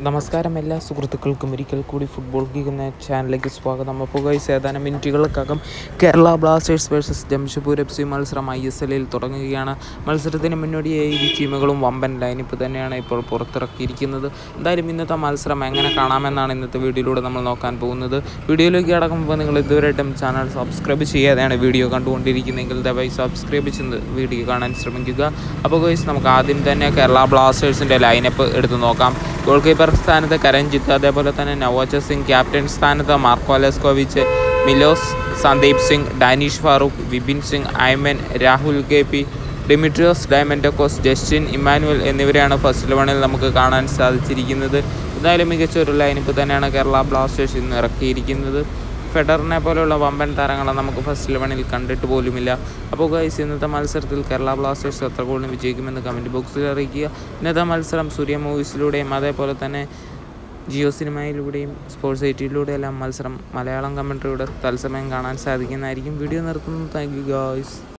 നമസ്കാരം എല്ലാ സുഹൃത്തുക്കൾക്കും ഒരിക്കൽ കൂടി ഫുട്ബോൾ ഗീഗ് എന്ന ചാനലിലേക്ക് സ്വാഗതം അപ്പോൾ ഗൈസ് ഏതാനും മിനിറ്റുകൾക്കകം Kerala blasters versus Jamshedpur F C മത്സരം ഐ എസ് എല്ലിൽ തുടങ്ങുകയാണ് മത്സരത്തിന് മുന്നോടിയായി ഇരു ടീമുകളും വമ്പൻ ലൈനിപ്പ് തന്നെയാണ് ഇപ്പോൾ പുറത്തിറക്കിയിരിക്കുന്നത് എന്തായാലും ഇന്നത്തെ മത്സരം എങ്ങനെ കാണാമെന്നാണ് ഇന്നത്തെ വീഡിയോയിലൂടെ നമ്മൾ നോക്കാൻ പോകുന്നത് വീഡിയോയിലേക്ക് കടക്കുമ്പോൾ നിങ്ങൾ ഇതുവരെയായിട്ടും ചാനൽ സബ്സ്ക്രൈബ് ചെയ്യാതെയാണ് വീഡിയോ കണ്ടുകൊണ്ടിരിക്കുന്നതെങ്കിൽ ദയവായി സബ്സ്ക്രൈബ് ചെയ്ത് വീഡിയോ കാണാൻ ശ്രമിക്കുക അപ്പോൾ ഗൈസ് നമുക്ക് ആദ്യം തന്നെ കേരള ബ്ലാസ്റ്റേഴ്സിൻ്റെ ലൈനപ്പ് എടുത്ത് നോക്കാം ഗോൾ കീപ്പർ സ്ഥാനത്ത് കരൺജിത്ത് അതേപോലെ തന്നെ നവോജ സിംഗ് ക്യാപ്റ്റൻ സ്ഥാനത്ത് Marco Leskovic Milos Sandeep Singh Danish Farooq Vipin Singh Aimen Rahul K P Dimitrios Diamantakos Justin Emmanuel എന്നിവരെയാണ് ഫസ്റ്റ് ഇലവനിൽ നമുക്ക് കാണാൻ സാധിച്ചിരിക്കുന്നത് എന്തായാലും മികച്ച ഒരു ലൈനപ്പ് തന്നെയാണ് കേരള ബ്ലാസ്റ്റേഴ്സ് ഇന്ന് ഇറക്കിയിരിക്കുന്നത് ഫെഡറിനെ പോലെയുള്ള വമ്പൻ താരങ്ങളെ നമുക്ക് ഫസ്റ്റ് ഇലവനിൽ കണ്ടിട്ട് പോലുമില്ല അപ്പോൾ ഗൈസ് ഇന്നത്തെ മത്സരത്തിൽ കേരള ബ്ലാസ്റ്റേഴ്സ് എത്ര ഗോളിന് വിജയിക്കുമെന്ന് കമൻറ്റ് ബോക്സിൽ അറിയിക്കുക ഇന്നത്തെ മത്സരം സൂര്യ മൂവീസിലൂടെയും അതേപോലെ തന്നെ ജിയോ സിനിമയിലൂടെയും സ്പോർട്സ് എയ്റ്റിലൂടെയെല്ലാം മത്സരം മലയാളം കമൻട്രിയുടെ തത്സമയം കാണാൻ സാധിക്കുന്നതായിരിക്കും വീഡിയോ നിർത്തുന്നു താങ്ക് യു ഗായ്സ്